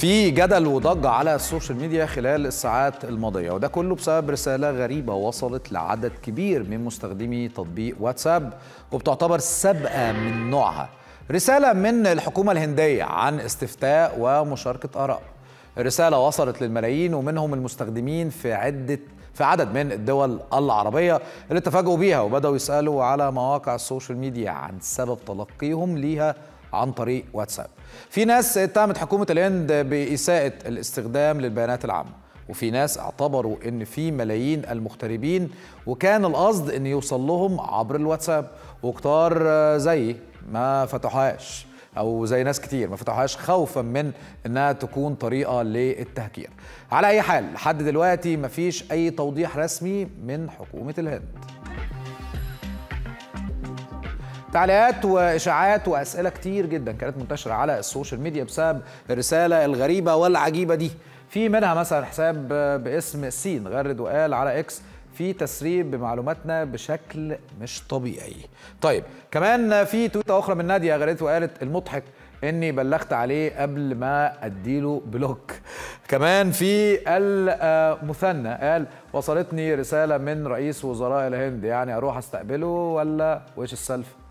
في جدل وضجة على السوشيال ميديا خلال الساعات الماضية وده كله بسبب رسالة غريبة وصلت لعدد كبير من مستخدمي تطبيق واتساب وبتعتبر سابقة من نوعها رسالة من الحكومة الهندية عن استفتاء ومشاركة آراء الرسالة وصلت للملايين ومنهم المستخدمين في عدة في عدد من الدول العربية اللي تفاجئوا بيها وبدأوا يسألوا على مواقع السوشيال ميديا عن سبب تلقيهم ليها عن طريق واتساب في ناس اتهمت حكومة الهند بإساءة الاستخدام للبيانات العامة وفي ناس اعتبروا ان في ملايين المغتربين وكان القصد ان يوصل لهم عبر الواتساب وكتار زي ما فتحوهاش او زي ناس كتير ما فتحوهاش خوفا من انها تكون طريقه للتهكير على اي حال لحد دلوقتي مفيش اي توضيح رسمي من حكومه الهند تعليقات واشاعات واسئله كتير جدا كانت منتشره على السوشيال ميديا بسبب الرساله الغريبه والعجيبه دي في منها مثلا حساب باسم سين غرد وقال على اكس في تسريب بمعلوماتنا بشكل مش طبيعي طيب كمان في تويته اخرى من ناديه غردت وقالت المضحك اني بلغت عليه قبل ما اديله بلوك كمان في المثنى قال وصلتني رساله من رئيس وزراء الهند يعني اروح استقبله ولا وش السلف